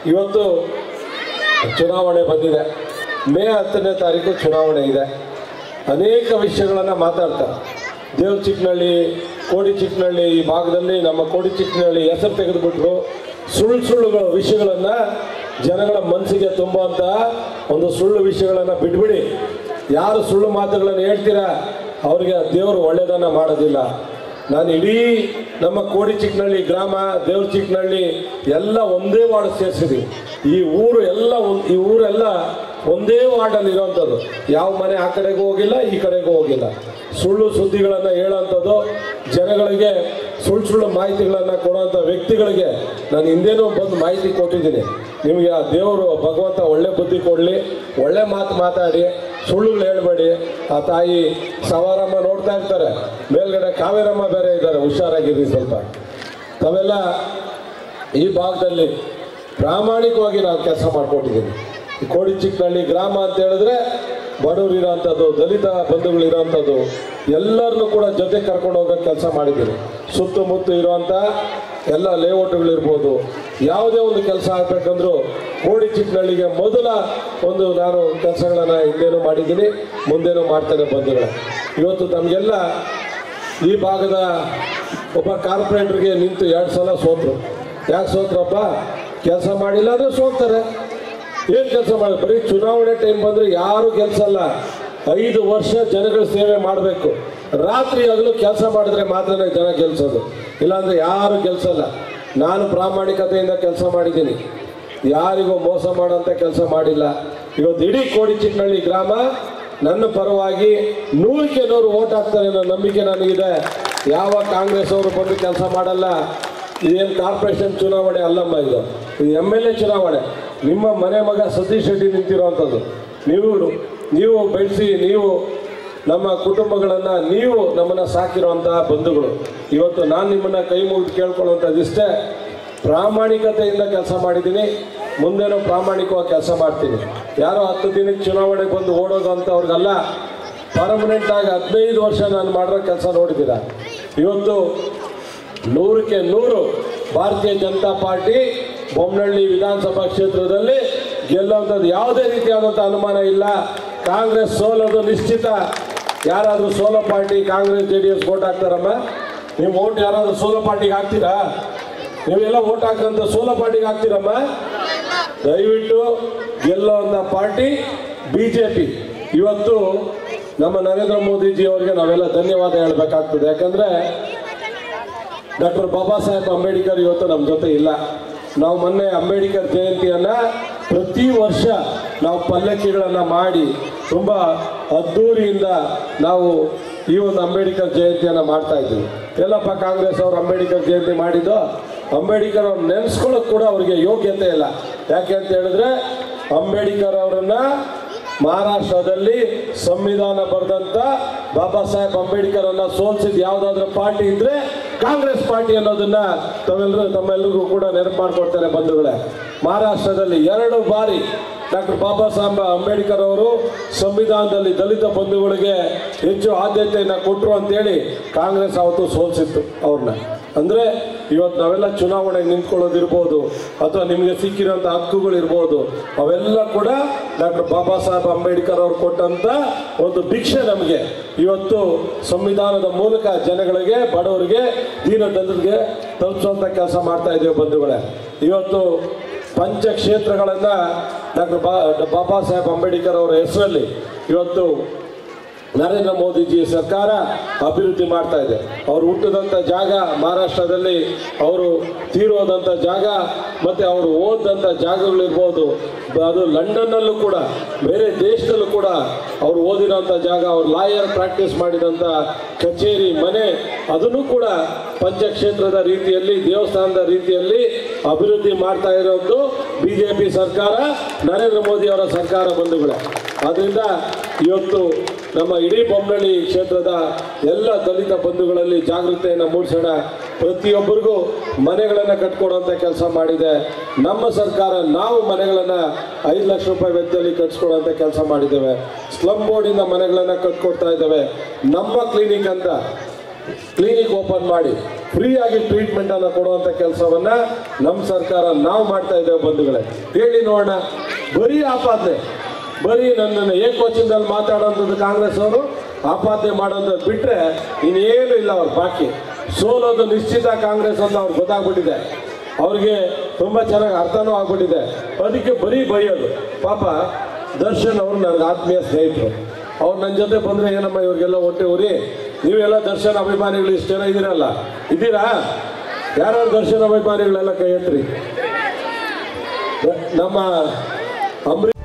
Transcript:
ಇವತ್ತು ಚುನಾವಣೆ ಬಂದಿದೆ ಮೇ ಹತ್ತನೇ ತಾರೀಕು ಚುನಾವಣೆ ಇದೆ ಅನೇಕ ವಿಷಯಗಳನ್ನು ಮಾತಾಡ್ತಾರೆ ದೇವ್ರ ಚಿಕ್ಕನಹಳ್ಳಿ ಕೋಡಿ ಚಿಕ್ಕನಹಳ್ಳಿ ಈ ಭಾಗದಲ್ಲಿ ನಮ್ಮ ಕೋಡಿ ಚಿಕ್ಕನಹಳ್ಳಿ ಹೆಸರು ತೆಗೆದುಬಿಟ್ರು ಸುಳ್ಳು ಸುಳ್ಳುಗಳ ವಿಷಯಗಳನ್ನು ಜನಗಳ ಮನಸ್ಸಿಗೆ ತುಂಬುವಂಥ ಒಂದು ಸುಳ್ಳು ವಿಷಯಗಳನ್ನು ಬಿಟ್ಬಿಡಿ ಯಾರು ಸುಳ್ಳು ಮಾತುಗಳನ್ನು ಹೇಳ್ತೀರಾ ಅವರಿಗೆ ದೇವರು ಒಳ್ಳೆಯದನ್ನು ಮಾಡೋದಿಲ್ಲ ನಾನು ಇಡೀ ನಮ್ಮ ಕೋಡಿ ಚಿಕ್ಕನಹಳ್ಳಿ ಗ್ರಾಮ ದೇವ್ರ ಚಿಕ್ಕನಹಳ್ಳಿ ಎಲ್ಲ ಒಂದೇ ವಾರ್ಡ್ ಸೇರಿಸಿದ್ವಿ ಈ ಊರು ಎಲ್ಲ ಒಂದ್- ಈ ಊರೆಲ್ಲ ಒಂದೇ ವಾರ್ಡಲ್ಲಿ ಇರೋವಂಥದ್ದು ಯಾವ ಮನೆ ಆ ಕಡೆಗೂ ಹೋಗಿಲ್ಲ ಈ ಕಡೆಗೂ ಹೋಗಿಲ್ಲ ಸುಳ್ಳು ಸುದ್ದಿಗಳನ್ನು ಹೇಳೋವಂಥದ್ದು ಜನಗಳಿಗೆ ಸುಳ್ಳು ಸುಳ್ಳು ಮಾಹಿತಿಗಳನ್ನು ಕೊಡುವಂಥ ವ್ಯಕ್ತಿಗಳಿಗೆ ನಾನು ಹಿಂದೇನೂ ಬಂದು ಮಾಹಿತಿ ಕೊಟ್ಟಿದ್ದೀನಿ ನಿಮಗೆ ಆ ದೇವರು ಭಗವಂತ ಒಳ್ಳೆ ಬುದ್ಧಿ ಕೊಡಲಿ ಒಳ್ಳೆ ಮಾತು ಮಾತಾಡಿ ಸುಳ್ಳುಗಳು ಹೇಳ್ಬೇಡಿ ಆ ತಾಯಿ ಸವಾರಮ್ಮ ನೋಡ್ತಾ ಇರ್ತಾರೆ ಮೇಲ್ಗಡೆ ಕಾವೇರಮ್ಮ ಬೇರೆ ಇದ್ದಾರೆ ಹುಷಾರಾಗಿರಿ ಸ್ವಲ್ಪ ತಾವೆಲ್ಲ ಈ ಭಾಗದಲ್ಲಿ ಪ್ರಾಮಾಣಿಕವಾಗಿ ನಾವು ಕೆಲಸ ಮಾಡ್ಕೊಟ್ಟಿದ್ದೀನಿ ಈ ಕೋಡಿ ಚಿಕ್ಕನಹಳ್ಳಿ ಗ್ರಾಮ ಅಂತ ಹೇಳಿದ್ರೆ ಬಡವರು ಇರೋಂಥದ್ದು ದಲಿತ ಬಂಧುಗಳು ಇರೋಂಥದ್ದು ಎಲ್ಲರನ್ನೂ ಕೂಡ ಜೊತೆ ಕರ್ಕೊಂಡು ಹೋಗೋ ಕೆಲಸ ಮಾಡಿದ್ದೀನಿ ಸುತ್ತಮುತ್ತ ಇರುವಂಥ ಎಲ್ಲ ಲೇಔಟ್ಗಳಿರ್ಬೋದು ಯಾವುದೇ ಒಂದು ಕೆಲಸ ಆಗಬೇಕಂದ್ರೂ ಕೋಡಿ ಚಿಕ್ಕನಹಳ್ಳಿಗೆ ಮೊದಲ ಒಂದು ನಾನು ಕೆಲಸಗಳನ್ನು ಹಿಂದೇನೂ ಮಾಡಿದ್ದೀನಿ ಮುಂದೇನೂ ಮಾಡ್ತೇನೆ ಬಂಧುಗಳೇ ಇವತ್ತು ತಮಗೆಲ್ಲ ಈ ಭಾಗದ ಒಬ್ಬ ಕಾರ್ಪೊರೇಟರ್ಗೆ ನಿಂತು ಎರಡು ಸಲ ಸೋತರು ಯಾಕೆ ಸೋತ್ರಪ್ಪ ಕೆಲಸ ಮಾಡಿಲ್ಲ ಅಂದರೆ ಸೋತ್ತಾರೆ ಏನು ಕೆಲಸ ಮಾಡಿ ಬರೀ ಚುನಾವಣೆ ಟೈಮ್ ಬಂದರೆ ಯಾರು ಕೆಲಸ ಅಲ್ಲ ಐದು ವರ್ಷ ಜನಗಳ ಸೇವೆ ಮಾಡಬೇಕು ರಾತ್ರಿ ಹಗಲು ಕೆಲಸ ಮಾಡಿದ್ರೆ ಮಾತ್ರ ಜನ ಗೆಲ್ಸೋದು ಇಲ್ಲಾಂದರೆ ಯಾರು ಗೆಲ್ಸಲ್ಲ ನಾನು ಪ್ರಾಮಾಣಿಕತೆಯಿಂದ ಕೆಲಸ ಮಾಡಿದ್ದೀನಿ ಯಾರಿಗೂ ಮೋಸ ಮಾಡೋಂಥ ಕೆಲಸ ಮಾಡಿಲ್ಲ ಇವತ್ತು ಇಡೀ ಕೋಡಿ ಚಿಕ್ಕನಹಳ್ಳಿ ಗ್ರಾಮ ನನ್ನ ಪರವಾಗಿ ನೂರಕ್ಕೆ ನೂರು ಓಟ್ ಹಾಕ್ತಾರೆ ಅನ್ನೋ ನಂಬಿಕೆ ನನಗಿದೆ ಯಾವ ಕಾಂಗ್ರೆಸ್ ಅವರು ಬಂದು ಕೆಲಸ ಮಾಡಲ್ಲ ಇದೇನು ಕಾರ್ಪೊರೇಷನ್ ಚುನಾವಣೆ ಅಲ್ಲಮ್ಮ ಇದು ಇದು ಎಮ್ ಎಲ್ ಎ ಚುನಾವಣೆ ನಿಮ್ಮ ಮನೆ ಮಗ ಸತೀಶ್ ಶೆಟ್ಟಿ ನಿಂತಿರೋವಂಥದ್ದು ನೀವು ನೀವು ಬೆಳೆಸಿ ನೀವು ನಮ್ಮ ಕುಟುಂಬಗಳನ್ನು ನೀವು ನಮ್ಮನ್ನು ಸಾಕಿರುವಂತಹ ಬಂಧುಗಳು ಇವತ್ತು ನಾನು ನಿಮ್ಮನ್ನು ಕೈ ಮುಗಿದು ಕೇಳ್ಕೊಳ್ಳುವಂಥದ್ದು ಇಷ್ಟೇ ಪ್ರಾಮಾಣಿಕತೆಯಿಂದ ಕೆಲಸ ಮಾಡಿದ್ದೀನಿ ಮುಂದೇನೂ ಪ್ರಾಮಾಣಿಕವಾಗಿ ಕೆಲಸ ಮಾಡ್ತೀನಿ ಯಾರೋ ಹತ್ತು ದಿನಕ್ಕೆ ಚುನಾವಣೆಗೆ ಬಂದು ಓಡೋದು ಅಂಥವ್ರಿಗಲ್ಲ ಪರ್ಮನೆಂಟ್ ಆಗಿ ಹದಿನೈದು ವರ್ಷ ನಾನು ಮಾಡಿರೋ ಕೆಲಸ ನೋಡಿದ್ದೀರಾ ಇವತ್ತು ನೂರಕ್ಕೆ ನೂರು ಭಾರತೀಯ ಜನತಾ ಪಾರ್ಟಿ ಬೊಮ್ಮನಹಳ್ಳಿ ವಿಧಾನಸಭಾ ಕ್ಷೇತ್ರದಲ್ಲಿ ಗೆಲ್ಲುವಂಥದ್ದು ಯಾವುದೇ ರೀತಿಯಾದಂಥ ಅನುಮಾನ ಇಲ್ಲ ಕಾಂಗ್ರೆಸ್ ಸೋಲೋದು ನಿಶ್ಚಿತ ಯಾರಾದರೂ ಸೋಲೋ party Congress J D S vote ಹಾಕ್ತಾರಮ್ಮ ನೀವು ಓಟ್ ಯಾರಾದರೂ ಸೋಲೋ ಪಾರ್ಟಿಗೆ ಹಾಕ್ತೀರಾ ನೀವೆಲ್ಲ ಓಟ್ ಹಾಕಂತ ಸೋಲೋ ಪಾರ್ಟಿಗೆ ಹಾಕ್ತೀರಮ್ಮ ದಯವಿಟ್ಟು ಗೆಲ್ಲುವಂಥ ಪಾರ್ಟಿ ಬಿ ಜೆ ಪಿ ಇವತ್ತು ನಮ್ಮ ನರೇಂದ್ರ ಮೋದಿಜಿ ಅವರಿಗೆ ನಾವೆಲ್ಲ ಧನ್ಯವಾದ ಹೇಳಬೇಕಾಗ್ತದೆ ಯಾಕಂದರೆ ಡಾಕ್ಟರ್ ಬಾಬಾ ಸಾಹೇಬ್ ಅಂಬೇಡ್ಕರ್ ಇವತ್ತು ನಮ್ಮ ಜೊತೆ ಇಲ್ಲ ನಾವು ಮೊನ್ನೆ ಅಂಬೇಡ್ಕರ್ ಜಯಂತಿಯನ್ನು ಪ್ರತಿ ವರ್ಷ ನಾವು ಪಲ್ಲಕ್ಕಿಗಳನ್ನು ಮಾಡಿ ತುಂಬ ಅದ್ಧೂರಿಯಿಂದ ನಾವು ಈ ಒಂದು ಅಂಬೇಡ್ಕರ್ ಜಯಂತಿಯನ್ನು ಮಾಡ್ತಾ ಇದ್ದೀವಿ ಎಲ್ಲಪ್ಪ ಕಾಂಗ್ರೆಸ್ ಅವರು ಅಂಬೇಡ್ಕರ್ ಜಯಂತಿ ಮಾಡಿದ್ದು ಅಂಬೇಡ್ಕರ್ ಅವ್ರು ನೆನೆಸ್ಕೊಳ್ಳೋಕೆ ಕೂಡ ಅವರಿಗೆ ಯೋಗ್ಯತೆ ಇಲ್ಲ ಯಾಕೆ ಅಂತ ಹೇಳಿದ್ರೆ ಅಂಬೇಡ್ಕರ್ ಅವರನ್ನ ಮಹಾರಾಷ್ಟ್ರದಲ್ಲಿ ಸಂವಿಧಾನ ಬರೆದಂತ ಬಾಬಾ ಸಾಹೇಬ್ ಅಂಬೇಡ್ಕರ್ ಅನ್ನ ಸೋಲ್ಸಿದ ಯಾವುದಾದ್ರೂ ಪಾರ್ಟಿ ಇದ್ರೆ ಕಾಂಗ್ರೆಸ್ ಪಾರ್ಟಿ ಅನ್ನೋದನ್ನ ತಾವೆಲ್ಲರೂ ತಮ್ಮೆಲ್ಲರಿಗೂ ಕೂಡ ನೆನಪು ಮಾಡ್ಕೊಡ್ತಾರೆ ಬಂಧುಗಳೇ ಮಹಾರಾಷ್ಟ್ರದಲ್ಲಿ ಎರಡು ಬಾರಿ ಡಾಕ್ಟರ್ ಬಾಬಾ ಸಾಹೇಬ್ ಅಂಬೇಡ್ಕರ್ ಅವರು ಸಂವಿಧಾನದಲ್ಲಿ ದಲಿತ ಬಂಧುಗಳಿಗೆ ಹೆಚ್ಚು ಆದ್ಯತೆಯನ್ನು ಕೊಟ್ಟರು ಅಂತೇಳಿ ಕಾಂಗ್ರೆಸ್ ಅವತ್ತು ಸೋಲ್ಸಿತ್ತು ಅವ್ರನ್ನ ಅಂದರೆ ಇವತ್ತು ನಾವೆಲ್ಲ ಚುನಾವಣೆಗೆ ನಿಂತ್ಕೊಳ್ಳೋದಿರ್ಬೋದು ಅಥವಾ ನಿಮಗೆ ಸಿಕ್ಕಿರೋಂಥ ಹಕ್ಕುಗಳಿರ್ಬೋದು ಅವೆಲ್ಲ ಕೂಡ ಡಾಕ್ಟರ್ ಬಾಬಾ ಸಾಹೇಬ್ ಅಂಬೇಡ್ಕರ್ ಅವರು ಕೊಟ್ಟಂಥ ಒಂದು ಭಿಕ್ಷೆ ನಮಗೆ ಇವತ್ತು ಸಂವಿಧಾನದ ಮೂಲಕ ಜನಗಳಿಗೆ ಬಡವರಿಗೆ ದೀನ ದಲಿತರಿಗೆ ತಲುಪಿಸುವಂಥ ಕೆಲಸ ಮಾಡ್ತಾ ಇದ್ದೇವೆ ಬಂಧುಗಳೇ ಇವತ್ತು ಪಂಚಕ್ಷೇತ್ರಗಳನ್ನು ಡಾಕ್ಟರ್ ಬಾ ಬಾಬಾ ಸಾಹೇಬ್ ಅಂಬೇಡ್ಕರ್ ಅವರ ಹೆಸರಲ್ಲಿ ಇವತ್ತು ನರೇಂದ್ರ ಮೋದಿಜಿ ಸರ್ಕಾರ ಅಭಿವೃದ್ಧಿ ಮಾಡ್ತಾ ಇದೆ ಅವರು ಹುಟ್ಟಿದಂಥ ಜಾಗ ಮಹಾರಾಷ್ಟ್ರದಲ್ಲಿ ಅವರು ತೀರೋದಂಥ ಜಾಗ ಮತ್ತು ಅವರು ಓದಂಥ ಜಾಗಗಳಿರ್ಬೋದು ಬ- ಅದು ಲಂಡನ್ನಲ್ಲೂ ಕೂಡ ಬೇರೆ ದೇಶದಲ್ಲೂ ಕೂಡ ಅವರು ಓದಿರೋಂಥ ಜಾಗ ಅವ್ರು ಲಾಯರ್ ಪ್ರಾಕ್ಟೀಸ್ ಮಾಡಿದಂಥ ಕಚೇರಿ ಮನೆ ಅದನ್ನು ಕೂಡ ಪಂಚಕ್ಷೇತ್ರದ ರೀತಿಯಲ್ಲಿ ದೇವಸ್ಥಾನದ ರೀತಿಯಲ್ಲಿ ಅಭಿವೃದ್ಧಿ ಮಾಡ್ತಾ ಇರೋದು ಬಿ ಜೆ ಪಿ ಸರ್ಕಾರ ನರೇಂದ್ರ ಮೋದಿ ಅವರ ಸರ್ಕಾರ ಬಂಧುಗಳೇ ಆದ್ದರಿಂದ ಇವತ್ತು ನಮ್ಮ ಇಡೀ ಬೊಮ್ಮನಹಳ್ಳಿ ಕ್ಷೇತ್ರದ ಎಲ್ಲ ದಲಿತ ಬಂಧುಗಳಲ್ಲಿ ಜಾಗೃತೆಯನ್ನು ಮೂಡಿಸೋಣ ಪ್ರತಿಯೊಬ್ಬರಿಗೂ ಮನೆಗಳನ್ನು ಕಟ್ಕೊಡುವಂಥ ಕೆಲಸ ಮಾಡಿದೆ ನಮ್ಮ ಸರ್ಕಾರ ನಾವು ಮನೆಗಳನ್ನು ಐದು ಲಕ್ಷ ರೂಪಾಯಿ ವೆಚ್ಚದಲ್ಲಿ ಕಟ್ಸ್ಕೊಡುವಂಥ ಕೆಲಸ ಮಾಡಿದ್ದೇವೆ ಸ್ಲಮ್ ಬೋರ್ಡಿಂದ ಮನೆಗಳನ್ನು ಕಟ್ಕೊಡ್ತಾ ಇದ್ದೇವೆ ನಮ್ಮ ಕ್ಲಿನಿಕ್ ಅಂತ ಕ್ಲಿನಿಕ್ ಓಪನ್ ಮಾಡಿ ಫ್ರೀಯಾಗಿ ಟ್ರೀಟ್ಮೆಂಟ್ ಅನ್ನು ಕೊಡುವಂತ ಕೆಲಸವನ್ನ ನಮ್ಮ ಸರ್ಕಾರ ನಾವು ಮಾಡ್ತಾ ಇದ್ದೇವೆ ಬಂಧುಗಳೇ ಹೇಳಿ ನೋಡೋಣ ಬರೀ ಆಪಾದನೆ ಬರೀ ನನ್ನನ್ನು ಏಕವಚನದಲ್ಲಿ ಮಾತಾಡೋಂಥದ್ದು ಕಾಂಗ್ರೆಸ್ ಅವರು ಆಪಾದನೆ ಮಾಡೋಂಥದ್ದು ಬಿಟ್ರೆ ಇನ್ನೇನು ಇಲ್ಲ ಅವ್ರ ಬಾಕಿ ಸೋಲೋದು ನಿಶ್ಚಿತ ಕಾಂಗ್ರೆಸ್ ಅಂತ ಅವ್ರಿಗೆ ಗೊತ್ತಾಗ್ಬಿಟ್ಟಿದೆ ಅವ್ರಿಗೆ ತುಂಬ ಚೆನ್ನಾಗಿ ಅರ್ಥನೂ ಆಗ್ಬಿಟ್ಟಿದೆ ಅದಕ್ಕೆ ಬರೀ ಬೈಯೋದು ಪಾಪ ದರ್ಶನ್ ಅವರು ನನಗೆ ಆತ್ಮೀಯ ಸ್ನೇಹಿತರು ಅವ್ರು ನನ್ನ ಜೊತೆ ಬಂದರೆ ಏನಮ್ಮ ಇವ್ರಿಗೆಲ್ಲ ಹೊಟ್ಟೆ ಉರಿ ನೀವೆಲ್ಲ ದರ್ಶನ್ ಅಭಿಮಾನಿಗಳು ಇಷ್ಟು ಜನ ಇದ್ದೀರಲ್ಲ ಇದ್ದೀರಾ ಯಾರ್ಯಾರು ದರ್ಶನ್ ಅಭಿಮಾನಿಗಳೆಲ್ಲ ಕೈ ಎತ್ರಿ ನಮ್ಮ ಅಂಬರೀಷ್